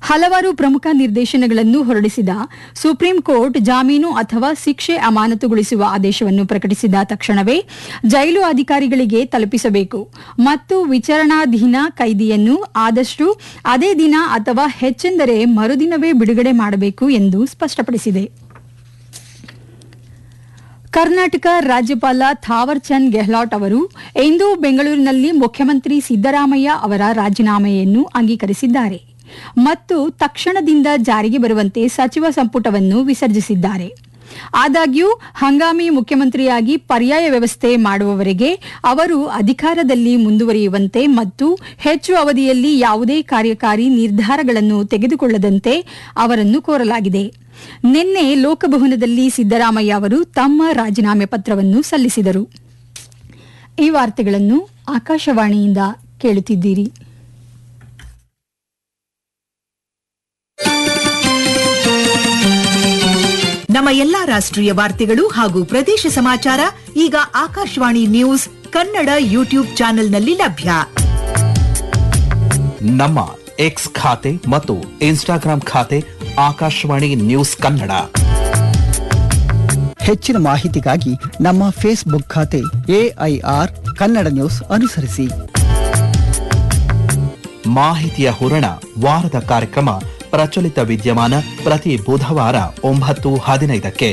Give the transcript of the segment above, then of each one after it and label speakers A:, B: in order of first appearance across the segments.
A: ಹಲವಾರು ಪ್ರಮುಖ ನಿರ್ದೇಶನಗಳನ್ನು ಹೊರಡಿಸಿದ ಸುಪ್ರೀಂ ಕೋರ್ಟ್ ಜಾಮೀನು ಅಥವಾ ಶಿಕ್ಷೆ ಅಮಾನತುಗೊಳಿಸುವ ಆದೇಶವನ್ನು ಪ್ರಕಟಿಸಿದ ತಕ್ಷಣವೇ ಜೈಲು ಅಧಿಕಾರಿಗಳಿಗೆ ತಲುಪಿಸಬೇಕು ಮತ್ತು ವಿಚಾರಣಾಧೀನ ಕೈದಿಯನ್ನು ಆದಷ್ಟು ಅದೇ ದಿನ ಅಥವಾ ಹೆಚ್ಚೆಂದರೆ ಮರುದಿನವೇ ಬಿಡುಗಡೆ ಮಾಡಬೇಕು ಎಂದು ಸ್ಪಷ್ಟಪಡಿಸಿದೆ ಕರ್ನಾಟಕ ರಾಜ್ಯಪಾಲ ಥಾವರ್ ಚಂದ್ ಗೆಹ್ಲಾಟ್ ಅವರು ಇಂದು ಬೆಂಗಳೂರಿನಲ್ಲಿ ಮುಖ್ಯಮಂತ್ರಿ ಸಿದ್ದರಾಮಯ್ಯ ಅವರ ರಾಜೀನಾಮೆಯನ್ನು ಅಂಗೀಕರಿಸಿದ್ದಾರೆ ಮತ್ತು ತಕ್ಷಣದಿಂದ ಜಾರಿಗೆ ಬರುವಂತೆ ಸಚಿವ ಸಂಪುಟವನ್ನು ವಿಸರ್ಜಿಸಿದ್ದಾರೆ ಆದಾಗ್ಯೂ ಹಂಗಾಮಿ ಮುಖ್ಯಮಂತ್ರಿಯಾಗಿ ಪರ್ಯಾಯ ವ್ಯವಸ್ಥೆ ಮಾಡುವವರೆಗೆ ಅವರು ಅಧಿಕಾರದಲ್ಲಿ ಮುಂದುವರಿಯುವಂತೆ ಮತ್ತು ಹೆಚ್ಚು ಅವಧಿಯಲ್ಲಿ ಯಾವುದೇ ಕಾರ್ಯಕಾರಿ ನಿರ್ಧಾರಗಳನ್ನು ತೆಗೆದುಕೊಳ್ಳದಂತೆ ಅವರನ್ನು ಕೋರಲಾಗಿದೆ ನಿನ್ನೆ ಲೋಕಭವನದಲ್ಲಿ ಸಿದ್ದರಾಮಯ್ಯ ಅವರು ತಮ್ಮ ರಾಜೀನಾಮೆ ಪತ್ರವನ್ನು ಸಲ್ಲಿಸಿದರು ಈ ವಾರ್ತೆಗಳನ್ನು ಆಕಾಶವಾಣಿಯಿಂದ ಕೇಳುತ್ತಿದ್ದೀರಿ
B: ನಮ್ಮ ಎಲ್ಲಾ ರಾಷ್ಟ್ರೀಯ ವಾರ್ತೆಗಳು ಹಾಗೂ ಪ್ರದೇಶ ಸಮಾಚಾರ ಈಗ ಆಕಾಶವಾಣಿ ನ್ಯೂಸ್ ಕನ್ನಡ ಯೂಟ್ಯೂಬ್ ಚಾನೆಲ್ನಲ್ಲಿ ಲಭ್ಯ
C: ನಮ್ಮ ಎಕ್ಸ್ ಖಾತೆ ಮತ್ತು ಇನ್ಸ್ಟಾಗ್ರಾಂ ಖಾತೆ ಆಕಾಶವಾಣಿ ನ್ಯೂಸ್ ಕನ್ನಡ
D: ಹೆಚ್ಚಿನ ಮಾಹಿತಿಗಾಗಿ ನಮ್ಮ ಫೇಸ್ಬುಕ್ ಖಾತೆ ಎಐಆರ್ ಕನ್ನಡ ನ್ಯೂಸ್ ಅನುಸರಿಸಿ
C: ಮಾಹಿತಿಯ ಹೂರಣ ವಾರದ ಕಾರ್ಯಕ್ರಮ ಪ್ರಚಲಿತ ವಿದ್ಯಮಾನ ಪ್ರತಿ ಬುಧವಾರ ಒಂಬತ್ತು ಹದಿನೈದಕ್ಕೆ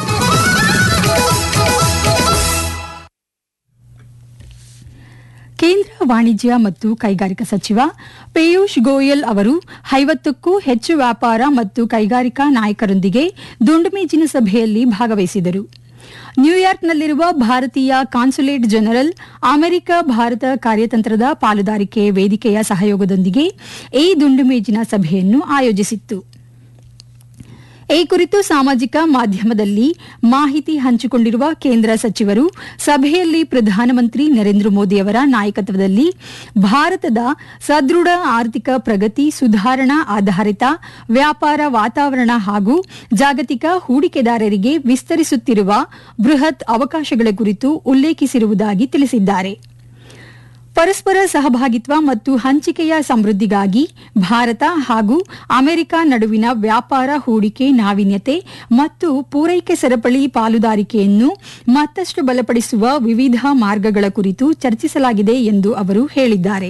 A: ಕೇಂದ್ರ ವಾಣಿಜ್ಯ ಮತ್ತು ಕೈಗಾರಿಕಾ ಸಚಿವ ಪಿಯೂಷ್ ಗೋಯಲ್ ಅವರು ಐವತ್ತಕ್ಕೂ ಹೆಚ್ಚು ವ್ಯಾಪಾರ ಮತ್ತು ಕೈಗಾರಿಕಾ ನಾಯಕರೊಂದಿಗೆ ದುಂಡುಮೇಜಿನ ಸಭೆಯಲ್ಲಿ ಭಾಗವಹಿಸಿದರು ನ್ಯೂಯಾರ್ಕ್ನಲ್ಲಿರುವ ಭಾರತೀಯ ಕಾನ್ಸುಲೇಟ್ ಜನರಲ್ ಅಮೆರಿಕ ಭಾರತ ಕಾರ್ಯತಂತ್ರದ ಪಾಲುದಾರಿಕೆ ವೇದಿಕೆಯ ಸಹಯೋಗದೊಂದಿಗೆ ಈ ದುಂಡುಮೇಜಿನ ಸಭೆಯನ್ನು ಆಯೋಜಿಸಿತ್ತು ಈ ಕುರಿತು ಸಾಮಾಜಿಕ ಮಾಧ್ಯಮದಲ್ಲಿ ಮಾಹಿತಿ ಹಂಚಿಕೊಂಡಿರುವ ಕೇಂದ್ರ ಸಚಿವರು ಸಭೆಯಲ್ಲಿ ಪ್ರಧಾನಮಂತ್ರಿ ನರೇಂದ್ರ ಮೋದಿ ಅವರ ನಾಯಕತ್ವದಲ್ಲಿ ಭಾರತದ ಸದೃಢ ಆರ್ಥಿಕ ಪ್ರಗತಿ ಸುಧಾರಣಾ ಆಧಾರಿತ ವ್ಯಾಪಾರ ವಾತಾವರಣ ಹಾಗೂ ಜಾಗತಿಕ ಹೂಡಿಕೆದಾರರಿಗೆ ವಿಸ್ತರಿಸುತ್ತಿರುವ ಬೃಹತ್ ಅವಕಾಶಗಳ ಕುರಿತು ಉಲ್ಲೇಖಿಸಿರುವುದಾಗಿ ತಿಳಿಸಿದ್ದಾರೆ ಪರಸ್ಪರ ಸಹಭಾಗಿತ್ವ ಮತ್ತು ಹಂಚಿಕೆಯ ಸಮೃದ್ಧಿಗಾಗಿ ಭಾರತ ಹಾಗೂ ಅಮೆರಿಕ ನಡುವಿನ ವ್ಯಾಪಾರ ಹೂಡಿಕೆ ನಾವೀನ್ಯತೆ ಮತ್ತು ಪೂರೈಕೆ ಸರಪಳಿ ಪಾಲುದಾರಿಕೆಯನ್ನು ಮತ್ತಷ್ಟು ಬಲಪಡಿಸುವ ವಿವಿಧ ಮಾರ್ಗಗಳ ಕುರಿತು ಚರ್ಚಿಸಲಾಗಿದೆ ಎಂದು ಅವರು ಹೇಳಿದ್ದಾರೆ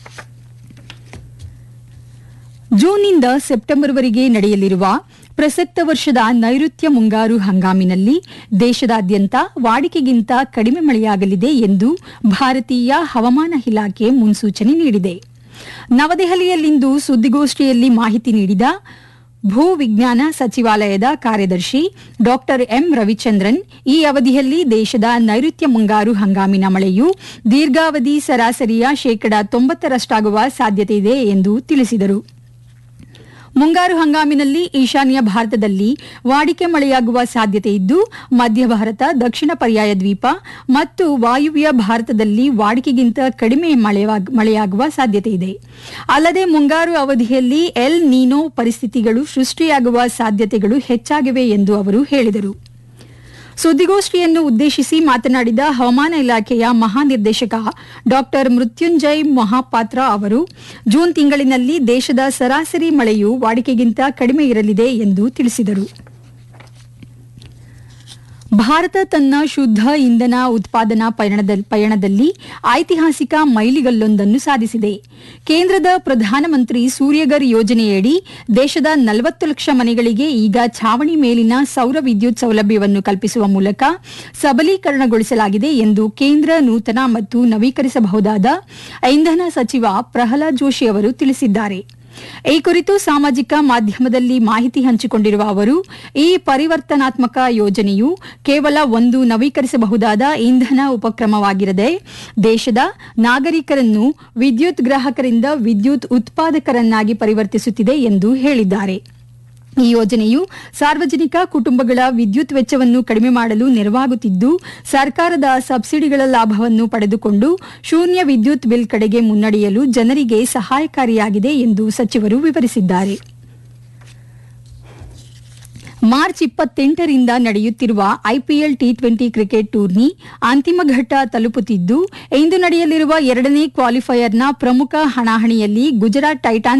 A: ಜೂನ್ನಿಂದ ಸೆಪ್ಟೆಂಬರ್ವರೆಗೆ ನಡೆಯಲಿರುವ ಪ್ರಸಕ್ತ ವರ್ಷದ ನೈಋತ್ಯ ಮುಂಗಾರು ಹಂಗಾಮಿನಲ್ಲಿ ದೇಶದಾದ್ಯಂತ ವಾಡಿಕೆಗಿಂತ ಕಡಿಮೆ ಮಳೆಯಾಗಲಿದೆ ಎಂದು ಭಾರತೀಯ ಹವಾಮಾನ ಇಲಾಖೆ ಮುನ್ಸೂಚನೆ ನೀಡಿದೆ ನವದೆಹಲಿಯಲ್ಲಿಂದು ಸುದ್ದಿಗೋಷ್ಠಿಯಲ್ಲಿ ಮಾಹಿತಿ ನೀಡಿದ ಭೂ ವಿಜ್ಞಾನ ಸಚಿವಾಲಯದ ಕಾರ್ಯದರ್ಶಿ ಡಾ ಎಂ ರವಿಚಂದ್ರನ್ ಈ ಅವಧಿಯಲ್ಲಿ ದೇಶದ ನೈಋತ್ಯ ಮುಂಗಾರು ಹಂಗಾಮಿನ ಮಳೆಯು ದೀರ್ಘಾವಧಿ ಸರಾಸರಿಯ ಶೇಕಡಾ ತೊಂಬತ್ತರಷ್ಟಾಗುವ ಸಾಧ್ಯತೆಯಿದೆ ಎಂದು ತಿಳಿಸಿದರು ಮುಂಗಾರು ಹಂಗಾಮಿನಲ್ಲಿ ಈಶಾನ್ಯ ಭಾರತದಲ್ಲಿ ವಾಡಿಕೆ ಮಳೆಯಾಗುವ ಸಾಧ್ಯತೆ ಇದ್ದು ಮಧ್ಯ ಭಾರತ ದಕ್ಷಿಣ ಪರ್ಯಾಯ ದ್ವೀಪ ಮತ್ತು ವಾಯುವ್ಯ ಭಾರತದಲ್ಲಿ ವಾಡಿಕೆಗಿಂತ ಕಡಿಮೆ ಮಳೆಯಾಗ್- ಮಳೆಯಾಗುವ ಸಾಧ್ಯತೆ ಇದೆ ಅಲ್ಲದೆ ಮುಂಗಾರು ಅವಧಿಯಲ್ಲಿ ಎಲ್ ನೀನೋ ಪರಿಸ್ಥಿತಿಗಳು ಸೃಷ್ಟಿಯಾಗುವ ಸಾಧ್ಯತೆಗಳು ಹೆಚ್ಚಾಗಿವೆ ಎಂದು ಅವರು ಹೇಳಿದರು ಸುದ್ದಿಗೋಷ್ಠಿಯನ್ನು ಉದ್ದೇಶಿಸಿ ಮಾತನಾಡಿದ ಹವಾಮಾನ ಇಲಾಖೆಯ ಮಹಾನಿರ್ದೇಶಕ ಡಾಕ್ಟರ್ ಮೃತ್ಯುಂಜಯ್ ಮಹಾಪಾತ್ರ ಅವರು ಜೂನ್ ತಿಂಗಳಿನಲ್ಲಿ ದೇಶದ ಸರಾಸರಿ ಮಳೆಯು ವಾಡಿಕೆಗಿಂತ ಕಡಿಮೆ ಇರಲಿದೆ ಎಂದು ತಿಳಿಸಿದರು ಭಾರತ ತನ್ನ ಶುದ್ಧ ಇಂಧನ ಉತ್ಪಾದನಾ ಪಯಣದ- ಪಯಣದಲ್ಲಿ ಐತಿಹಾಸಿಕ ಮೈಲಿಗಲ್ಲೊಂದನ್ನು ಸಾಧಿಸಿದೆ ಕೇಂದ್ರದ ಪ್ರಧಾನಮಂತ್ರಿ ಸೂರ್ಯಗರ್ ಯೋಜನೆಯಡಿ ದೇಶದ ನಲವತ್ತು ಲಕ್ಷ ಮನೆಗಳಿಗೆ ಈಗ ಛಾವಣಿ ಮೇಲಿನ ಸೌರ ವಿದ್ಯುತ್ ಸೌಲಭ್ಯವನ್ನು ಕಲ್ಪಿಸುವ ಮೂಲಕ ಸಬಲೀಕರಣಗೊಳಿಸಲಾಗಿದೆ ಎಂದು ಕೇಂದ್ರ ನೂತನ ಮತ್ತು ನವೀಕರಿಸಬಹುದಾದ ಇಂಧನ ಸಚಿವ ಪ್ರಹ್ಲಾದ್ ಜೋಶಿ ಅವರು ತಿಳಿಸಿದ್ದಾರೆ ಈ ಕುರಿತು ಸಾಮಾಜಿಕ ಮಾಧ್ಯಮದಲ್ಲಿ ಮಾಹಿತಿ ಹಂಚಿಕೊಂಡಿರುವ ಅವರು ಈ ಪರಿವರ್ತನಾತ್ಮಕ ಯೋಜನೆಯು ಕೇವಲ ಒಂದು ನವೀಕರಿಸಬಹುದಾದ ಇಂಧನ ಉಪಕ್ರಮವಾಗಿರದೆ ದೇಶದ ನಾಗರಿಕರನ್ನು ವಿದ್ಯುತ್ ಗ್ರಾಹಕರಿಂದ ವಿದ್ಯುತ್ ಉತ್ಪಾದಕರನ್ನಾಗಿ ಪರಿವರ್ತಿಸುತ್ತಿದೆ ಎಂದು ಹೇಳಿದ್ದಾರೆ ಈ ಯೋಜನೆಯು ಸಾರ್ವಜನಿಕ ಕುಟುಂಬಗಳ ವಿದ್ಯುತ್ ವೆಚ್ಚವನ್ನು ಕಡಿಮೆ ಮಾಡಲು ನೆರವಾಗುತ್ತಿದ್ದು ಸರ್ಕಾರದ ಸಬ್ಸಿಡಿಗಳ ಲಾಭವನ್ನು ಪಡೆದುಕೊಂಡು ಶೂನ್ಯ ವಿದ್ಯುತ್ ಬಿಲ್ ಕಡೆಗೆ ಮುನ್ನಡೆಯಲು ಜನರಿಗೆ ಸಹಾಯಕಾರಿಯಾಗಿದೆ ಎಂದು ಸಚಿವರು ವಿವರಿಸಿದ್ದಾರೆ ಮಾರ್ಚ್ ಇಪ್ಪತ್ತೆಂಟರಿಂದ ನಡೆಯುತ್ತಿರುವ IPL T twenty cricket tourney ಅಂತಿಮ ಘಟ್ಟ ತಲುಪುತ್ತಿದ್ದು ಇಂದು ನಡೆಯಲಿರುವ ಎರಡನೇ ಕ್ವಾಲಿಫೈಯರ್ನ ಪ್ರಮುಖ ಹಣಾಹಣಿಯಲ್ಲಿ ಗುಜರಾತ್ ಟೈಟಾನ್ಸ್